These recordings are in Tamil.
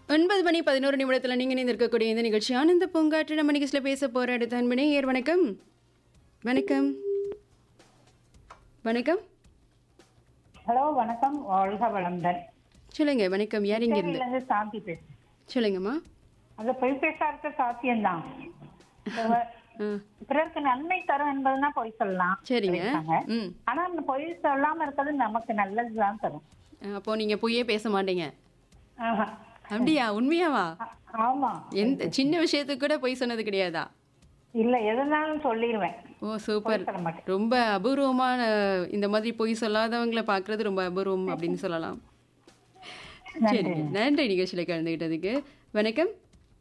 ஒன்பது மணி பதினோரு நிமிடத்தில் நீங்கள் இணைந்திருக்கக்கூடிய இந்த நிகழ்ச்சி ஆனந்த பூங்காற்று நம்ம நிகழ்ச்சியில் பேச போகிற அடுத்த அன்பனே ஏர் வணக்கம் வணக்கம் வணக்கம் ஹலோ வணக்கம் வாழ்க வளமுடன் சொல்லுங்க வணக்கம் யார் இங்க இருந்து இருந்து சாந்தி பேசுறேன் சொல்லுங்கம்மா அது பொய் பேசாத சாத்தியம்தான் ஆ பிறருக்கு நன்மை தரும் என்பதுனா பொய் சொல்லலாம் சரிங்க சொல்லியிருக்காங்க. ம் ஆனா அந்த பொய் சொல்லாம இருக்கிறது நமக்கு நல்லதுதான் தரும் அப்போ நீங்கள் பொய்யே பேச மாட்டீங்க ஆஹா. அப்படியா உண்மையாவா ஆ- ஆமா எந்த சின்ன விஷயத்துக்கு கூட பொய் சொன்னது கிடையாதா இல்ல எதுனாலும் சொல்லிடுவேன் ஓ சூப்பர் பொய் சொல்ல மாட்டேன் ரொம்ப அபூர்வமான இந்த மாதிரி பொய் சொல்லாதவங்களை பார்க்கறது ரொம்ப அபூர்வம் அப்படின்னு சொல்லலாம் சரி நன்றி நிகழ்ச்சியில் கலந்துக்கிட்டதுக்கு வணக்கம்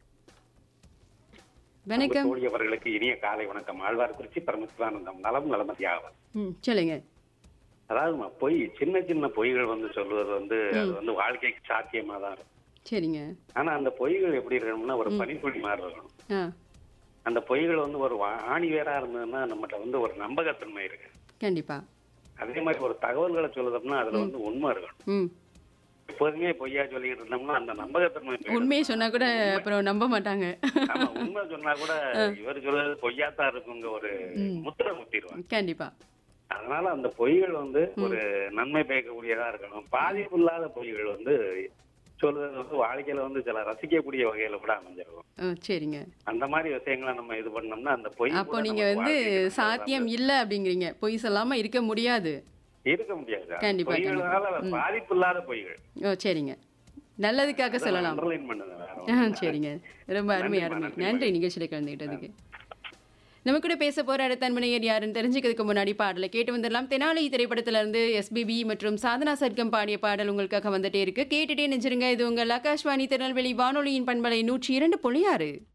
வணக்கம் தோழி அவர்களுக்கு இனிய காலை வணக்கம் ஆழ்வார்குறிச்சி பரமசிவானந்தம் நலம் நலமதியாகும் ம் சொல்லுங்க அதாவது பொய் சின்ன சின்ன பொய்கள் வந்து சொல்லுவது வந்து அது வந்து வாழ்க்கைக்கு சாத்தியமா தான் இருக்கும் சரிங்க ஆனா அந்த பொய்கள் எப்படி இருக்கணும்னா ஒரு பனிப்பொழி மாதிரி இருக்கணும் ஆ அந்த பொய்கள் வந்து ஒரு வா- ஆணி வேறா இருந்ததுன்னா நம்மகிட்ட வந்து ஒரு நம்பகத்தன்மை இருக்கு கண்டிப்பா அதே மாதிரி ஒரு தகவல்களை சொல்லுதோம்னா அதுல வந்து உண்மை இருக்கணும் ம் எப்போதுமே பொய்யா சொல்லிக்கிட்டு இருந்தோம்னா அந்த நம்பகத்தன்மை போயிடும். உண்மையை சொன்னா கூட அப்புறம் நம்ப மாட்டாங்க ஆமா, உண்மை சொன்னா கூட இவர் சொல்றது பொய்யாத்தான் இருக்குங்க ஒரு முத்திரை முத்திடுவாங்க கண்டிப்பா அதனால அந்த பொய்கள் வந்து ஒரு நன்மை பயக்கக்கூடியதா இருக்கணும் பாதிப்பு இல்லாத பொய்கள் வந்து சொல்றது வந்து வாழ்க்கையில வந்து சில ரசிக்கக்கூடிய வகையில கூட அமைஞ்சிருக்கும் ஆ சரிங்க அந்த மாதிரி விஷயங்களை நம்ம இது பண்ணோம்னா அந்த பொய் அப்போ கூட நீங்க நமக்கு வந்து வாழ்க்கைக்கு சாத்தியம் இல்லை அப்படிங்கிறீங்க பொய் சொல்லாம இருக்க முடியாது இருக்க முடியாது கண்டிப்பா, பொய்களால பாதிப்பு இல்லாத பொய்கள் ஓ சரிங்க நல்லதுக்காக சொல்லலாம் அண்டர்லைன் பண்ணுங்க வேற ஆ ஒண்ணும் இல்ல. சரிங்க ரொம்ப அருமை நன்றிம்மா, அருமை நன்றி, நன்றி நிகழ்ச்சியில் கலந்துக்கிட்டதுக்கு நம்ம கூட பேச போற அடுத்த அன்பனையர் யாருன்னு தெரிஞ்சுக்கிறதுக்கு முன்னாடி பாடலை கேட்டு வந்துடலாம் தெனாலி திரைப்படத்துல இருந்து எஸ்பிபி மற்றும் சாதனா சர்க்கம் பாடிய பாடல் உங்களுக்காக வந்துட்டே இருக்கு கேட்டுட்டே நெஞ்சிருங்க இது உங்கள் ஆகாஷ்வாணி திருநெல்வேலி வானொலியின் பண்பலை நூற்றி இரண்டு புள்ளி ஆறு